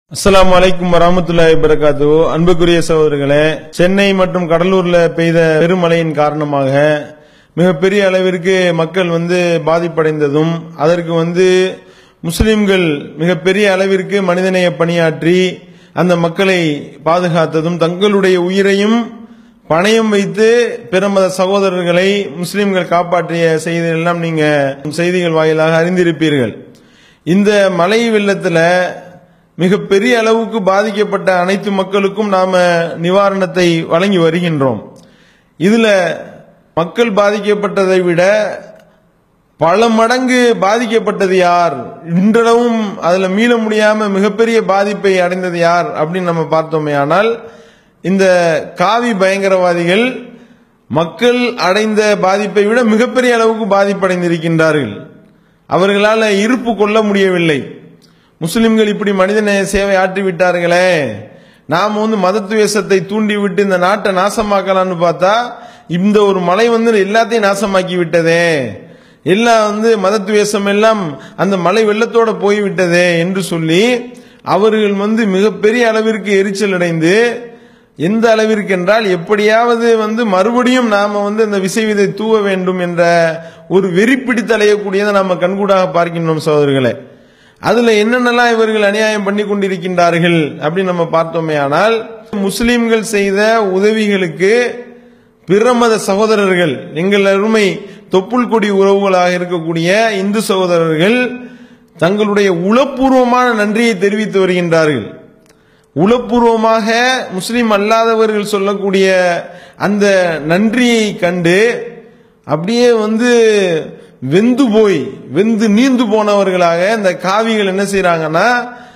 அஸ்ஸலாமு அலைக்கும் வரமத்துல்லாஹி வரகாத்து அன்புக்குரிய சகோதரர்களே சென்னை மற்றும் கடலூர்ல பெய்த பெருமழையின் காரணமாக மிகப்பெரிய அளவிற்கு மக்கள் வந்து பாதிப்படைந்ததும் அதற்கு வந்து முஸ்லிம்கள் மிகப்பெரிய அளவிற்கு மனிதநேய பணியாற்றி அந்த மக்களை பாதுகாத்ததும் தங்களுடைய உயிரையும் பணயம் வைத்து பிறமத சகோதரர்களை முஸ்லிம்கள் காப்பாற்றிய செய்தியெல்லாம் நீங்க செய்திகள் வாயிலாக அறிந்திருப்பீர்கள் இந்த மழை வெள்ளத்துல மிகப்பெரிய அளவுக்கு பாதிக்கப்பட்ட அனைத்து மக்களுக்கும் நாம நிவாரணத்தை வழங்கி வருகின்றோம் இதுல மக்கள் பாதிக்கப்பட்டதை விட பல மடங்கு பாதிக்கப்பட்டது யார் இன்றளவும் அதுல மீள முடியாம மிகப்பெரிய பாதிப்பை அடைந்தது யார் அப்படின்னு நம்ம பார்த்தோமே ஆனால் இந்த காவி பயங்கரவாதிகள் மக்கள் அடைந்த பாதிப்பை விட மிகப்பெரிய அளவுக்கு பாதிப்படைந்திருக்கின்றார்கள் அவர்களால் இருப்பு கொள்ள முடியவில்லை முஸ்லிம்கள் இப்படி மனிதநேய சேவை ஆற்றி விட்டார்களே நாம வந்து மதத்துவேஷத்தை தூண்டிவிட்டு இந்த நாட்டை நாசமாக்கலாம்னு பார்த்தா இந்த ஒரு மலை வந்து எல்லாத்தையும் நாசமாக்கி விட்டதே எல்லாம் வந்து மதத்துவேஷம் எல்லாம் அந்த மலை வெள்ளத்தோட போய்விட்டதே என்று சொல்லி அவர்கள் வந்து மிகப்பெரிய அளவிற்கு எரிச்சல் அடைந்து எந்த அளவிற்கு என்றால் எப்படியாவது வந்து மறுபடியும் நாம வந்து அந்த விசைவிதை தூவ வேண்டும் என்ற ஒரு வெறி பிடித்து அலையக்கூடியதை நாம கண்கூடாக பார்க்கின்றோம் சகோதரர்களே அதுல என்னென்னலாம் இவர்கள் அநியாயம் பண்ணி கொண்டிருக்கின்றார்கள் அப்படின்னு நம்ம பார்த்தோமே ஆனால் முஸ்லிம்கள் செய்த உதவிகளுக்கு பிறமத சகோதரர்கள் எங்கள் அருமை தொப்புள் கொடி உறவுகளாக இருக்கக்கூடிய இந்து சகோதரர்கள் தங்களுடைய உளப்பூர்வமான நன்றியை தெரிவித்து வருகின்றார்கள் உளப்பூர்வமாக முஸ்லிம் அல்லாதவர்கள் சொல்லக்கூடிய அந்த நன்றியை கண்டு அப்படியே வந்து வெந்து போய் வெந்து நீந்து போனவர்களாக இந்த காவிகள் என்ன செய்யறாங்கன்னா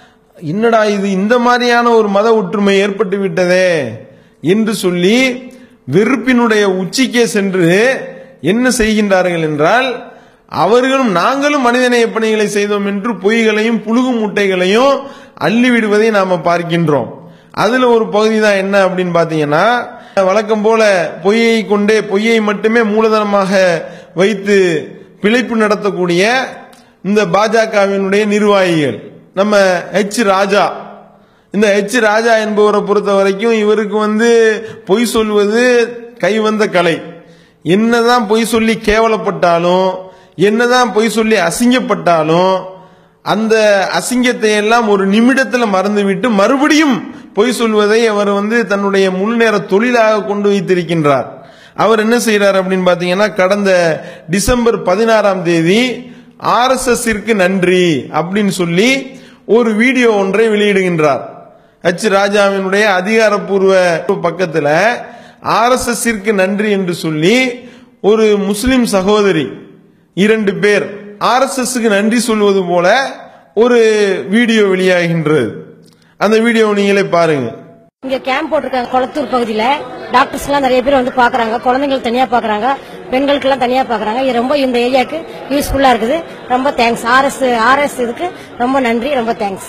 என்னடா இது இந்த மாதிரியான ஒரு மத ஒற்றுமை ஏற்பட்டு விட்டதே என்று சொல்லி வெறுப்பினுடைய உச்சிக்கே சென்று என்ன செய்கின்றார்கள் என்றால் அவர்களும் நாங்களும் மனிதநேய பணிகளை செய்தோம் என்று பொய்களையும் புழுகு மூட்டைகளையும் அள்ளி விடுவதை நாம பார்க்கின்றோம் அதுல ஒரு பகுதி தான் என்ன அப்படின்னு பாத்தீங்கன்னா வழக்கம் போல பொய்யை கொண்டே பொய்யை மட்டுமே மூலதனமாக வைத்து பிழைப்பு நடத்தக்கூடிய இந்த பாஜகவினுடைய நிர்வாகிகள் நம்ம ஹெச் ராஜா இந்த ஹெச் ராஜா என்பவரை பொறுத்த வரைக்கும் இவருக்கு வந்து பொய் சொல்வது கைவந்த கலை என்னதான் பொய் சொல்லி கேவலப்பட்டாலும் என்னதான் பொய் சொல்லி அசிங்கப்பட்டாலும் அந்த அசிங்கத்தை எல்லாம் ஒரு நிமிடத்துல மறந்துவிட்டு மறுபடியும் பொய் சொல்வதை அவர் வந்து தன்னுடைய முழு நேர தொழிலாக கொண்டு வைத்திருக்கின்றார் அவர் என்ன செய்யறார் அப்படின்னு பாத்தீங்கன்னா கடந்த டிசம்பர் பதினாறாம் தேதி ஆர் எஸ் எஸ் நன்றி அப்படின்னு சொல்லி ஒரு வீடியோ ஒன்றை வெளியிடுகின்றார் ஹச் ராஜாவினுடைய அதிகாரப்பூர்வ பக்கத்துல ஆர் எஸ் எஸ் நன்றி என்று சொல்லி ஒரு முஸ்லிம் சகோதரி இரண்டு பேர் ஆர் எஸ் எஸ் நன்றி சொல்வது போல ஒரு வீடியோ வெளியாகின்றது அந்த வீடியோ நீங்களே பாருங்க இங்க கேம்ப் போட்டிருக்காங்க கொளத்தூர் பகுதியில டாக்டர்ஸ் எல்லாம் நிறைய பேர் வந்து பாக்குறாங்க குழந்தைங்களுக்கு தனியா பாக்குறாங்க பெண்களுக்கு எல்லாம் தனியா பாக்குறாங்க இது ரொம்ப இந்த ஏரியாக்கு யூஸ்ஃபுல்லா இருக்குது ரொம்ப தேங்க்ஸ் ஆர்எஸ் ஆர்எஸ் இதுக்கு ரொம்ப நன்றி ரொம்ப தேங்க்ஸ்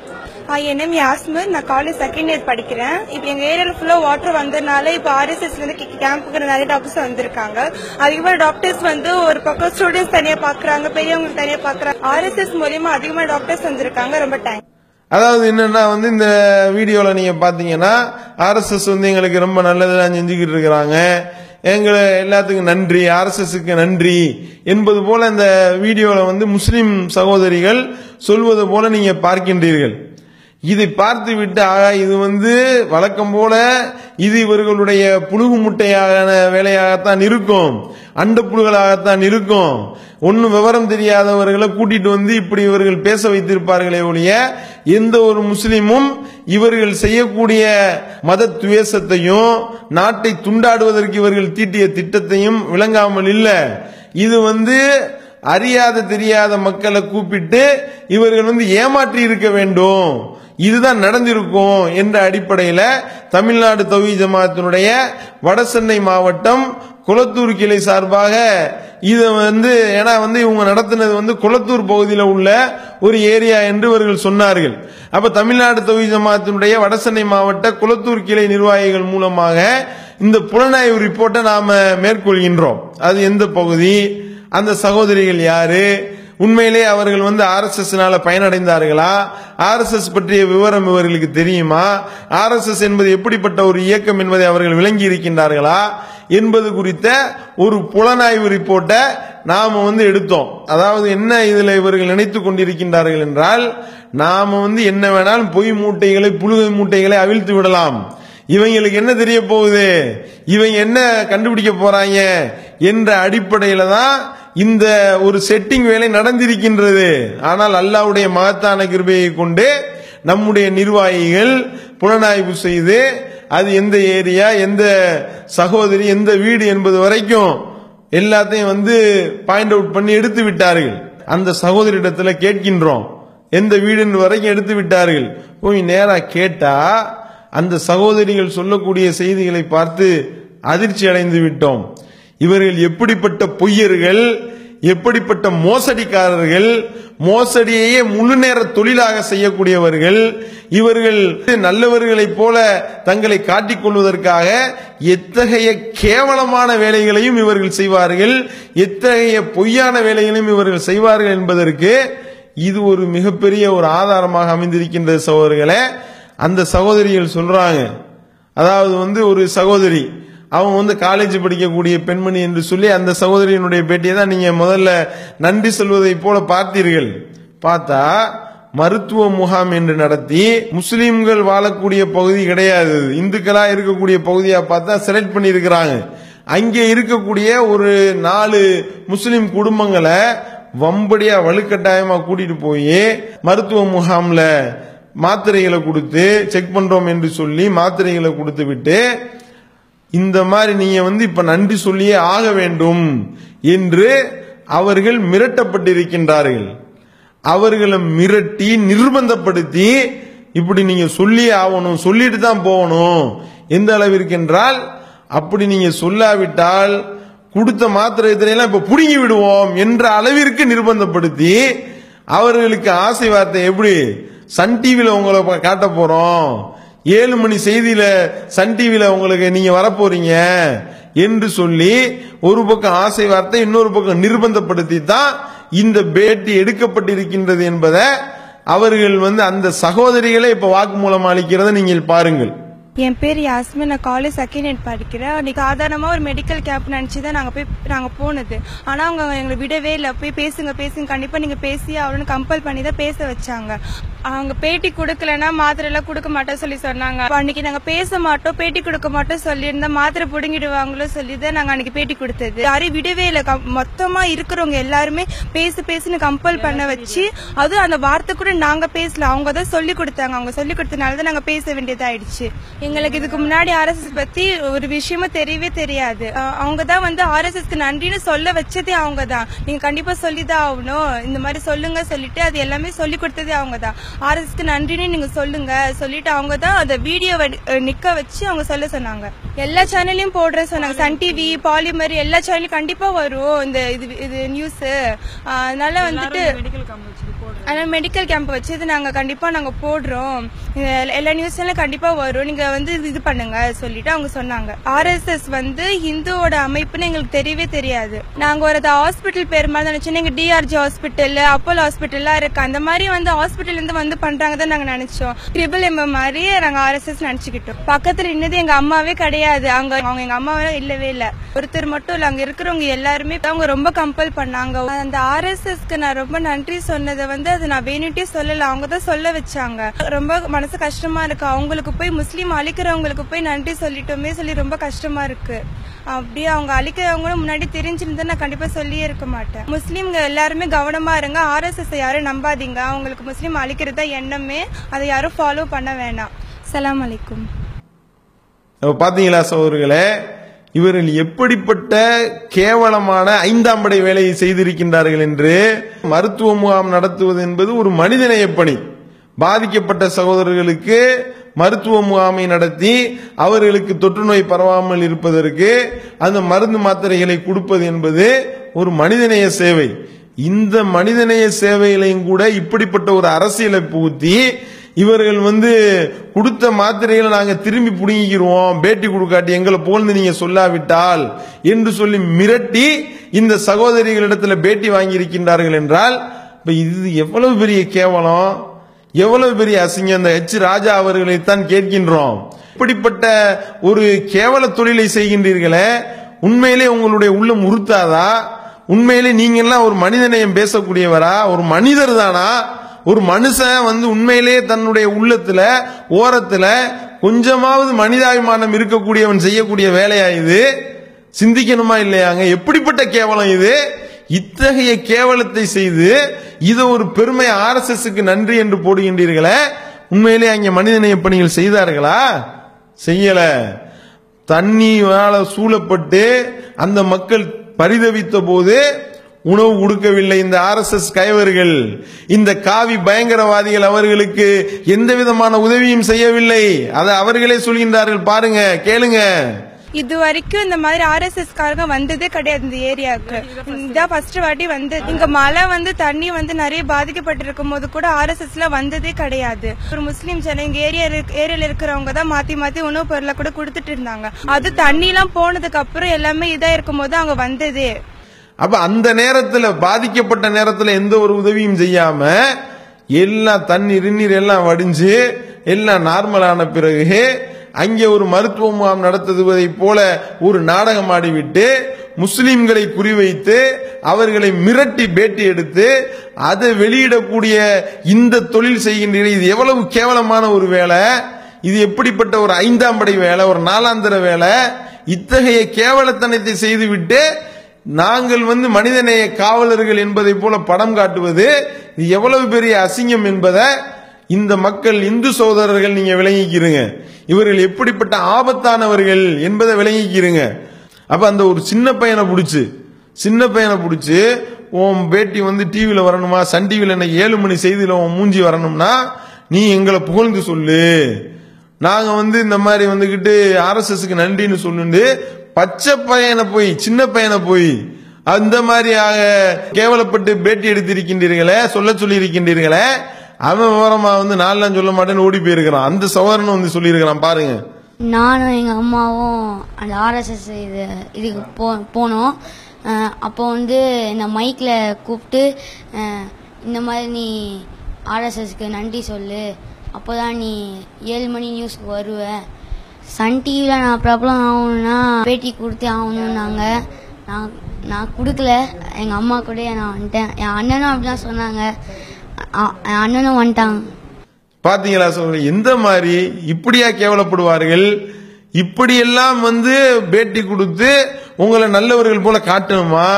ஆ, என் நேம் யாஸ்மர் நான் காலேஜ் செகண்ட் இயர் படிக்கிறேன் இப்போ எங்க ஏரியால ஃபுல்லா வாட்டர் வந்ததுனால இப்போ ஆர்எஸ்எஸ்ல இருந்து கேம்புக்கு நிறைய டாக்டர்ஸ் வந்திருக்காங்க அதிகமாக டாக்டர்ஸ் வந்து ஒரு பக்கம் ஸ்டூடெண்ட்ஸ் தனியா பாக்குறாங்க பெரியவங்களுக்கு தனியா பாக்குறாங்க ஆர்எஸ்எஸ் மூலியமா அதிகமா டாக்டர்ஸ் வந்திருக்காங்க ரொம்ப தேங்க்ஸ் அதாவது என்னன்னா வந்து இந்த வீடியோல நீங்க பாத்தீங்கன்னா ஆர்எஸ்எஸ் வந்து எங்களுக்கு ரொம்ப நல்லதெல்லாம் செஞ்சுக்கிட்டு இருக்கிறாங்க எங்களை எல்லாத்துக்கும் நன்றி ஆர்எஸ்எஸ்க்கு நன்றி என்பது போல இந்த வீடியோல வந்து முஸ்லிம் சகோதரிகள் சொல்வது போல நீங்க பார்க்கின்றீர்கள் இதை பார்த்து விட்டு ஆகா இது வந்து வழக்கம் போல இது இவர்களுடைய புழுகு முட்டையான வேலையாகத்தான் இருக்கும் அண்ட புழுகளாகத்தான் இருக்கும் ஒன்னும் விவரம் தெரியாதவர்களை கூட்டிட்டு வந்து இப்படி இவர்கள் பேச வைத்திருப்பார்களே ஒழிய எந்த ஒரு முஸ்லிமும் இவர்கள் செய்யக்கூடிய மத துவேஷத்தையும் நாட்டை துண்டாடுவதற்கு இவர்கள் தீட்டிய திட்டத்தையும் விளங்காமல் இல்ல இது வந்து அறியாத தெரியாத மக்களை கூப்பிட்டு இவர்கள் வந்து ஏமாற்றி இருக்க வேண்டும் இதுதான் நடந்திருக்கும் என்ற அடிப்படையில தமிழ்நாடு தவி ஜமாத்தினுடைய வடசென்னை மாவட்டம் குளத்தூர் கிளை சார்பாக இது வந்து ஏன்னா வந்து இவங்க நடத்தினது வந்து குளத்தூர் பகுதியில் உள்ள ஒரு ஏரியா என்று இவர்கள் சொன்னார்கள் அப்ப தமிழ்நாடு தவி ஜமாத்தினுடைய வடசென்னை மாவட்ட குளத்தூர் கிளை நிர்வாகிகள் மூலமாக இந்த புலனாய்வு ரிப்போர்ட்டை நாம மேற்கொள்கின்றோம் அது எந்த பகுதி அந்த சகோதரிகள் யாரு உண்மையிலே அவர்கள் வந்து ஆர்எஸ்எஸ்னால பயனடைந்தார்களா ஆர்எஸ்எஸ் பற்றிய விவரம் இவர்களுக்கு தெரியுமா ஆர்எஸ்எஸ் என்பது எப்படிப்பட்ட ஒரு இயக்கம் என்பதை அவர்கள் விளங்கி இருக்கின்றார்களா என்பது குறித்த ஒரு புலனாய்வு ரிப்போர்ட்டை நாம வந்து எடுத்தோம் அதாவது என்ன இதுல இவர்கள் நினைத்துக் கொண்டிருக்கின்றார்கள் என்றால் நாம வந்து என்ன வேணாலும் பொய் மூட்டைகளை புழுகை மூட்டைகளை அவிழ்த்து விடலாம் இவங்களுக்கு என்ன தெரிய போகுது இவங்க என்ன கண்டுபிடிக்க போறாங்க என்ற அடிப்படையில தான் இந்த ஒரு செட்டிங் வேலை நடந்திருக்கின்றது ஆனால் அல்லாவுடைய மகத்தான கிருபையை கொண்டு நம்முடைய நிர்வாகிகள் புலனாய்வு செய்து அது எந்த ஏரியா எந்த சகோதரி எந்த வீடு என்பது வரைக்கும் எல்லாத்தையும் வந்து பாயிண்ட் அவுட் பண்ணி எடுத்து விட்டார்கள் அந்த சகோதரிடத்துல கேட்கின்றோம் எந்த வீடுன்னு வரைக்கும் எடுத்து விட்டார்கள் போய் நேரா கேட்டா அந்த சகோதரிகள் சொல்லக்கூடிய செய்திகளை பார்த்து அதிர்ச்சி அடைந்து விட்டோம் இவர்கள் எப்படிப்பட்ட பொய்யர்கள் எப்படிப்பட்ட மோசடிக்காரர்கள் மோசடியையே முழு நேர தொழிலாக செய்யக்கூடியவர்கள் இவர்கள் நல்லவர்களைப் போல தங்களை காட்டிக் கொள்வதற்காக எத்தகைய கேவலமான வேலைகளையும் இவர்கள் செய்வார்கள் எத்தகைய பொய்யான வேலைகளையும் இவர்கள் செய்வார்கள் என்பதற்கு இது ஒரு மிகப்பெரிய ஒரு ஆதாரமாக அமைந்திருக்கின்றது சகோதரர்களே அந்த சகோதரிகள் சொல்றாங்க அதாவது வந்து ஒரு சகோதரி அவங்க வந்து காலேஜ் படிக்கக்கூடிய பெண்மணி என்று சொல்லி அந்த சகோதரியினுடைய பேட்டியை தான் நீங்க முதல்ல நன்றி சொல்வதை போல பார்த்தீர்கள் பார்த்தா மருத்துவ முகாம் என்று நடத்தி முஸ்லிம்கள் வாழக்கூடிய பகுதி கிடையாது இந்துக்களா இருக்கக்கூடிய பகுதியா பார்த்தா செலக்ட் பண்ணியிருக்கிறாங்க அங்கே இருக்கக்கூடிய ஒரு நாலு முஸ்லிம் குடும்பங்களை வம்படியா வலுக்கட்டாயமா கூட்டிட்டு போய் மருத்துவ முகாம்ல மாத்திரைகளை கொடுத்து செக் பண்றோம் என்று சொல்லி மாத்திரைகளை கொடுத்து விட்டு இந்த மாதிரி நீங்க வந்து இப்ப நன்றி சொல்லியே ஆக வேண்டும் என்று அவர்கள் மிரட்டப்பட்டிருக்கின்றார்கள் அவர்களை மிரட்டி நிர்பந்தப்படுத்தி இப்படி நீங்க சொல்லியே ஆகணும் சொல்லிட்டு தான் போகணும் எந்த அளவிற்கு என்றால் அப்படி நீங்க சொல்லாவிட்டால் கொடுத்த மாத்திரை எல்லாம் இப்ப புடுங்கி விடுவோம் என்ற அளவிற்கு நிர்பந்தப்படுத்தி அவர்களுக்கு ஆசை வார்த்தை எப்படி சன் டிவில உங்களை ப- காட்ட போறோம் ஏழு மணி செய்தியில சன் டிவில உங்களுக்கு நீங்க வரப்போறீங்க என்று சொல்லி ஒரு பக்கம் ஆசை வார்த்தை இன்னொரு பக்கம் நிர்பந்தப்படுத்தி தான் இந்த பேட்டி எடுக்கப்பட்டிருக்கின்றது என்பதை அவர்கள் வந்து அந்த சகோதரிகளே இப்ப வாக்குமூலம் அளிக்கிறதை நீங்கள் பாருங்கள் என் பேர் யாஸ்மின் நான் காலேஜ் செகண்ட் இயர் படிக்கிறேன் அன்னைக்கு சாதாரணமாக ஒரு மெடிக்கல் கேம்ப் நினச்சி தான் நாங்கள் போய் நாங்கள் போனது ஆனால் அவங்க எங்களை விடவே இல்லை போய் பேசுங்க பேசுங்க கண்டிப்பாக நீங்கள் பேசி அவனு கம்பல் பண்ணி தான் பேச வச்சாங்க அவங்க பேட்டி கொடுக்கலன்னா மாத்திரை எல்லாம் கொடுக்க மாட்டோம் சொல்லி சொன்னாங்க அப்ப அன்னைக்கு நாங்கள் பேச மாட்டோம் பேட்டி கொடுக்க மாட்டோம் சொல்லியிருந்தா மாத்திரை பிடுங்கிடுவாங்களோ சொல்லி தான் நாங்கள் அன்னைக்கு பேட்டி கொடுத்தது யாரையும் விடவே இல்லை கம்- மொத்தமா இருக்கிறவங்க எல்லாருமே பேசு பேசுன்னு கம்பல் பண்ண வச்சு அதுவும் அந்த வார்த்தை கூட நாங்க பேசல அவங்க தான் சொல்லி கொடுத்தாங்க அவங்க சொல்லி கொடுத்தனால தான் நாங்க பேச வேண்டியதாயிடுச்சு எங்களுக்கு இதுக்கு முன்னாடி ஆர்எஸ்எஸ் பத்தி ஒரு விஷயமும் தெரியவே தெரியாது அஹ் அவங்க தான் வந்து ஆர்எஸ்எஸ்க்கு நன்றின்னு சொல்ல வச்சதே அவங்க தான் நீங்க கண்டிப்பா சொல்லிதான் ஆகணும் இந்த மாதிரி சொல்லுங்க சொல்லிட்டு அது எல்லாமே சொல்லி கொடுத்ததே அவங்க தான் ஆர்எஸ்க்கு நன்றின்னு நீங்க சொல்லுங்க சொல்லிட்டு அவங்க தான் அந்த வீடியோ நிக்க வச்சு அவங்க சொல்ல சொன்னாங்க எல்லா சேனல்லையும் போடுற சொன்னாங்க சன் டிவி பாலிமர் எல்லா சேனலும் கண்டிப்பா வரும் இந்த இது இது நியூஸ் அதனால வந்துட்டு ஆனா மெடிக்கல் கேம்ப் வச்சு இது நாங்க கண்டிப்பா நாங்க போடுறோம் இது எல்லா நியூஸ்ல கண்டிப்பா வரும் நீங்க வந்து இது- இது பண்ணுங்க சொல்லிட்டு அவங்க சொன்னாங்க ஆர்எஸ்எஸ் வந்து ஹிந்துவோட அமைப்புன்னு எங்களுக்கு தெரியவே தெரியாது நாங்க ஒரு ஹாஸ்பிட்டல் பேர் மாதிரி நினைச்சோம் எங்க டிஆர்ஜி ஹாஸ்பிட்டல் அப்போலோ ஹாஸ்பிட்டல்லாம் இருக்கு அந்த மாதிரி வந்து ஹாஸ்பிட்டல் இருந்து வந்து பண்றாங்க தான் நாங்க நினைச்சோம் ட்ரிபிள் எம் மாதிரி நாங்க ஆர்எஸ்எஸ் நினைச்சுக்கிட்டோம் பக்கத்துல இன்னது எங்க அம்மாவே கிடையாது அவங்க அவங்க எங்க அம்மாவே இல்லவே இல்ல ஒருத்தர் மட்டும் இல்ல அங்க இருக்கிறவங்க எல்லாருமே அவங்க ரொம்ப கம்பல் பண்ணாங்க அந்த ஆர்எஸ்எஸ்க்கு நான் ரொம்ப நன்றி சொன்னதை வந்து அது நான் வேணுட்டே சொல்லல அவங்க தான் சொல்ல வச்சாங்க ரொம்ப மனசு கஷ்டமா இருக்கு அவங்களுக்கு போய் முஸ்லீம் அழிக்கிறவங்களுக்கு போய் நன்றி சொல்லிட்டோமே சொல்லி ரொம்ப கஷ்டமா இருக்கு அப்படியே அவங்க அழிக்கிறவங்களும் முன்னாடி தெரிஞ்சிருந்தா நான் கண்டிப்பா சொல்லியே இருக்க மாட்டேன் முஸ்லீம்ங்க எல்லாருமே கவனமா இருங்க ஆர்எஸ்எஸ் யாரும் நம்பாதீங்க அவங்களுக்கு முஸ்லீம் அழிக்கிறது தான் எண்ணமே அதை யாரும் ஃபாலோ பண்ண வேணாம் சலாம் அலைக்கும் அப்ப பாத்தீங்களா சகோதரர்களே இவர்கள் எப்படிப்பட்ட கேவலமான ஐந்தாம் படை வேலையை செய்திருக்கின்றார்கள் என்று மருத்துவ முகாம் நடத்துவது என்பது ஒரு மனிதநேய பணி பாதிக்கப்பட்ட சகோதரர்களுக்கு மருத்துவ முகாமை நடத்தி அவர்களுக்கு தொற்று நோய் பரவாமல் இருப்பதற்கு அந்த மருந்து மாத்திரைகளை கொடுப்பது என்பது ஒரு மனிதநேய சேவை இந்த மனிதநேய சேவையிலையும் கூட இப்படிப்பட்ட ஒரு அரசியலை புகுத்தி இவர்கள் வந்து கொடுத்த மாத்திரைகளை நாங்க திரும்பி புடுங்கிக்கிறோம் பேட்டி கொடுக்காட்டி எங்களை புகழ்ந்து நீங்க சொல்லாவிட்டால் என்று சொல்லி மிரட்டி இந்த சகோதரிகளிடத்துல பேட்டி வாங்கி இருக்கின்றார்கள் என்றால் இப்ப இது எவ்வளவு பெரிய கேவலம் எவ்வளவு பெரிய அசிங்கம் இந்த எச் ராஜா அவர்களைத்தான் கேட்கின்றோம் இப்படிப்பட்ட ஒரு கேவல தொழிலை செய்கின்றீர்களே உண்மையிலே உங்களுடைய உள்ளம் உறுத்தாதா உண்மையிலே நீங்க எல்லாம் ஒரு மனிதநேயம் பேசக்கூடியவரா ஒரு மனிதர் தானா ஒரு மனுஷன் வந்து உண்மையிலே தன்னுடைய உள்ளத்துல ஓரத்துல கொஞ்சமாவது மனிதாபிமானம் இருக்கக்கூடியவன் செய்யக்கூடிய வேலையா இது சிந்திக்கணுமா இல்லையாங்க எப்படிப்பட்ட கேவலம் இது இத்தகைய கேவலத்தை செய்து இது ஒரு பெருமை ஆர்எஸ்எஸ்க்கு நன்றி என்று போடுகின்றீர்களே உண்மையிலே அங்கே மனிதநேய பணிகள் செய்தார்களா செய்யல தண்ணியால சூழப்பட்டு அந்த மக்கள் பரிதவித்த போது உணவு கொடுக்கவில்லை இந்த ஆர்எஸ்எஸ் கைவர்கள் இந்த காவி பயங்கரவாதிகள் அவர்களுக்கு எந்த விதமான உதவியும் செய்யவில்லை அதை அவர்களே சொல்கின்றார்கள் பாருங்க கேளுங்க இது வரைக்கும் இந்த மாதிரி ஆர்எஸ்எஸ் காரங்க வந்ததே கிடையாது இந்த ஏரியாவுக்கு இதான் ஃபர்ஸ்ட் வாட்டி வந்து இங்க மழை வந்து தண்ணி வந்து நிறைய பாதிக்கப்பட்டிருக்கும் போது கூட ஆர்எஸ்எஸ்ல வந்ததே கிடையாது ஒரு முஸ்லீம் ஜன எங்க ஏரியா ஏரியால இருக்கிறவங்க தான் மாத்தி மாத்தி உணவுப் பொருளை கூட கொடுத்துட்டு இருந்தாங்க அது தண்ணி எல்லாம் போனதுக்கு அப்புறம் எல்லாமே இதா இருக்கும் போது அவங்க வந்ததே அப்ப அந்த நேரத்துல பாதிக்கப்பட்ட நேரத்துல எந்த ஒரு உதவியும் செய்யாம எல்லாம் தண்ணீர் நீர் எல்லாம் வடிஞ்சு எல்லாம் நார்மலான பிறகு அங்கே ஒரு மருத்துவ முகாம் நடத்துவதை போல ஒரு நாடகம் ஆடிவிட்டு முஸ்லிம்களை குறிவைத்து அவர்களை மிரட்டி பேட்டி எடுத்து அதை வெளியிடக்கூடிய இந்த தொழில் செய்கின்றீர்கள் இது எவ்வளவு கேவலமான ஒரு வேலை இது எப்படிப்பட்ட ஒரு ஐந்தாம் படை வேலை ஒரு நாலாந்தர வேலை இத்தகைய கேவலத்தனத்தை செய்துவிட்டு நாங்கள் வந்து மனிதநேய காவலர்கள் என்பதை போல படம் காட்டுவது இது எவ்வளவு பெரிய அசிங்கம் என்பதை இந்த மக்கள் இந்து சகோதரர்கள் நீங்க விளங்கிக்கிறீங்க இவர்கள் எப்படிப்பட்ட ஆபத்தானவர்கள் என்பதை விளங்கிக்கிறீங்க அப்ப அந்த ஒரு சின்ன பையனை பிடிச்சு சின்ன பையனை பிடிச்சு உன் பேட்டி வந்து டிவியில வரணுமா சன் டிவியில இன்னைக்கு ஏழு மணி செய்தியில உன் மூஞ்சி வரணும்னா நீ எங்களை புகழ்ந்து சொல்லு நாங்க வந்து இந்த மாதிரி வந்துகிட்டு ஆர்எஸ்எஸ்க்கு நன்றின்னு சொல்லுண்டு பச்சை பையனை போய் சின்ன பையனை போய் அந்த மாதிரியாக கேவலப்பட்டு பேட்டி எடுத்திருக்கின்றீர்களே சொல்ல சொல்லி இருக்கின்றீர்களே அவன் விவரமா வந்து நாலாம் சொல்ல மாட்டேன்னு ஓடி போயிருக்கிறான் அந்த சகோதரன் வந்து சொல்லியிருக்கிறான் பாருங்க நானும் எங்கள் அம்மாவும் அந்த ஆர்எஸ்எஸ் இது இதுக்கு போ போனோம் அஹ் அப்போ வந்து இந்த மைக்கில் கூப்பிட்டு அஹ் இந்த மாதிரி நீ ஆர்எஸ்எஸ்க்கு நன்றி சொல்லு அப்போ தான் நீ ஏழு மணி நியூஸ்க்கு வருவ சன் டிவியில் நான் பிரபலம் ஆகணும்னா பேட்டி கொடுத்தே ஆகணும்னாங்க நான் நான் கொடுக்கல எங்கள் அம்மா கூட நான் வந்துட்டேன் என் அண்ணனும் அப்படி தான் சொன்னாங்க அ- என் அண்ணனும் வந்துட்டாங்க பாத்தீங்களா சொல்ற எந்த மாதிரி இப்படியா கேவலப்படுவார்கள் இப்படியெல்லாம் வந்து பேட்டி கொடுத்து உங்களை நல்லவர்கள் போல காட்டணுமா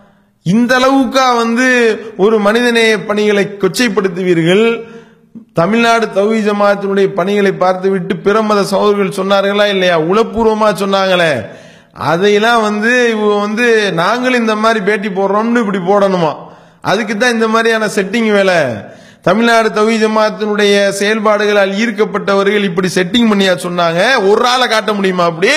இந்த அளவுக்கா வந்து ஒரு மனிதநேய பணிகளை கொச்சைப்படுத்துவீர்கள் தமிழ்நாடு தௌஹி ஜமாத்தினுடைய பணிகளை பார்த்துவிட்டு பிற மத சகோதரர்கள் சொன்னார்களா இல்லையா உளப்பூர்வமா சொன்னாங்களே அதையெல்லாம் வந்து இவங்க வந்து நாங்களும் இந்த மாதிரி பேட்டி போடுறோம்னு இப்படி போடணுமா அதுக்கு தான் இந்த மாதிரியான செட்டிங் வேலை தமிழ்நாடு தௌஹி ஜமாத்தினுடைய செயல்பாடுகளால் ஈர்க்கப்பட்டவர்கள் இப்படி செட்டிங் பண்ணியா சொன்னாங்க ஒரு ஆளை காட்ட முடியுமா அப்படி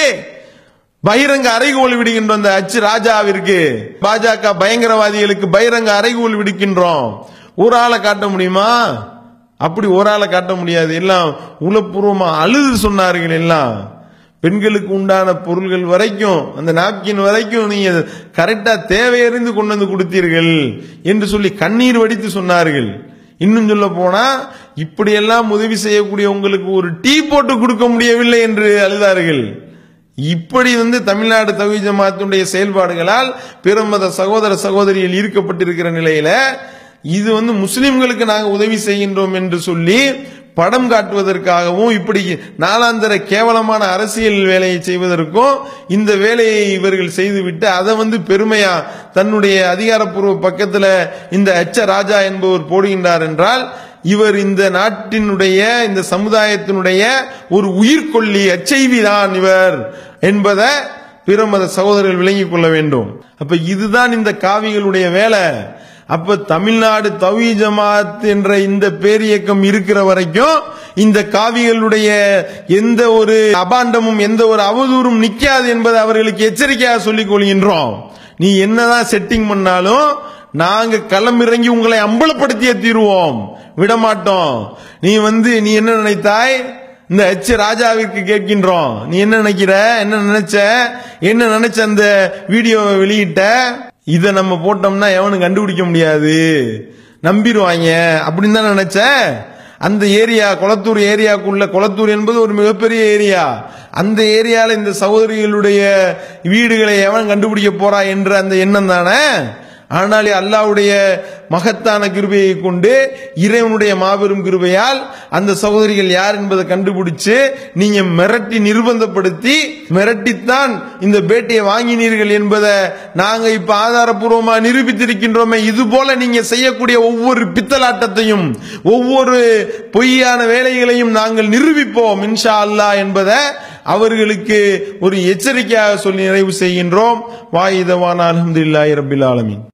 பகிரங்க அறைகோல் விடுகின்ற அந்த அச்சு ராஜாவிற்கு பாஜக பயங்கரவாதிகளுக்கு பகிரங்க அறைகோல் விடுக்கின்றோம் ஒரு ஆளை காட்ட முடியுமா அப்படி ஒரு ஆளை காட்ட முடியாது எல்லாம் உளப்பூர்வமா அழுது சொன்னார்கள் எல்லாம் பெண்களுக்கு உண்டான பொருள்கள் வரைக்கும் அந்த நாப்கின் வரைக்கும் நீங்க கரெக்டா தேவையறிந்து கொண்டு வந்து கொடுத்தீர்கள் என்று சொல்லி கண்ணீர் வடித்து சொன்னார்கள் இன்னும் சொல்ல போனா இப்படியெல்லாம் உதவி செய்யக்கூடிய உங்களுக்கு ஒரு டீ போட்டு கொடுக்க முடியவில்லை என்று அழுதார்கள் இப்படி வந்து தமிழ்நாடு தவி ஜமாத்துடைய செயல்பாடுகளால் பிற மத சகோதர சகோதரிகள் ஈர்க்கப்பட்டிருக்கிற நிலையில இது வந்து முஸ்லிம்களுக்கு நாங்கள் உதவி செய்கின்றோம் என்று சொல்லி படம் காட்டுவதற்காகவும் இப்படி நாளாந்தர கேவலமான அரசியல் வேலையை செய்வதற்கும் இந்த வேலையை இவர்கள் செய்துவிட்டு அதை வந்து பெருமையா தன்னுடைய அதிகாரப்பூர்வ பக்கத்துல இந்த அச்ச ராஜா என்பவர் போடுகின்றார் என்றால் இவர் இந்த நாட்டினுடைய இந்த சமுதாயத்தினுடைய ஒரு உயிர்கொல்லி அச்செய்தி தான் இவர் என்பதை பிற மத சகோதரர்கள் விளங்கிக் கொள்ள வேண்டும் அப்ப இதுதான் இந்த காவிகளுடைய வேலை அப்ப தமிழ்நாடு தவி ஜமாத் என்ற இந்த பேரியக்கம் இருக்கிற வரைக்கும் இந்த காவிகளுடைய எந்த ஒரு அபாண்டமும் எந்த ஒரு அவதூறும் நிக்காது என்பதை அவர்களுக்கு எச்சரிக்கையாக சொல்லிக் கொள்கின்றோம் நீ என்னதான் செட்டிங் பண்ணாலும் நாங்க களமிறங்கி உங்களை அம்பலப்படுத்தியே தீருவோம் விடமாட்டோம் நீ வந்து நீ என்ன நினைத்தாய் இந்த எச் ராஜாவிற்கு கேட்கின்றோம் நீ என்ன நினைக்கிற என்ன நினைச்ச என்ன நினைச்ச அந்த வீடியோவை வெளியிட்ட இத நம்ம போட்டோம்னா எவனும் கண்டுபிடிக்க முடியாது நம்பிடுவாங்க அப்படின்னு தான் நினைச்ச அந்த ஏரியா கொளத்தூர் ஏரியாக்குள்ள கொளத்தூர் என்பது ஒரு மிகப்பெரிய ஏரியா அந்த ஏரியால இந்த சகோதரிகளுடைய வீடுகளை எவன் கண்டுபிடிக்க போறா என்ற அந்த எண்ணம் தானே ஆனால் அல்லாவுடைய மகத்தான கிருபையை கொண்டு இறைவனுடைய மாபெரும் கிருபையால் அந்த சகோதரிகள் யார் என்பதை கண்டுபிடிச்சு நீங்க மிரட்டி நிர்பந்தப்படுத்தி மிரட்டித்தான் இந்த பேட்டியை வாங்கினீர்கள் என்பதை நாங்க இப்ப ஆதாரபூர்வமா நிரூபித்திருக்கின்றோமே இது போல நீங்க செய்யக்கூடிய ஒவ்வொரு பித்தலாட்டத்தையும் ஒவ்வொரு பொய்யான வேலைகளையும் நாங்கள் நிரூபிப்போம் இன்ஷா அல்லாஹ் என்பதை அவர்களுக்கு ஒரு எச்சரிக்கையாக சொல்லி நிறைவு செய்கின்றோம் வாயுதவான அலமதுல்லாஹி ரபில் ஆலமீன்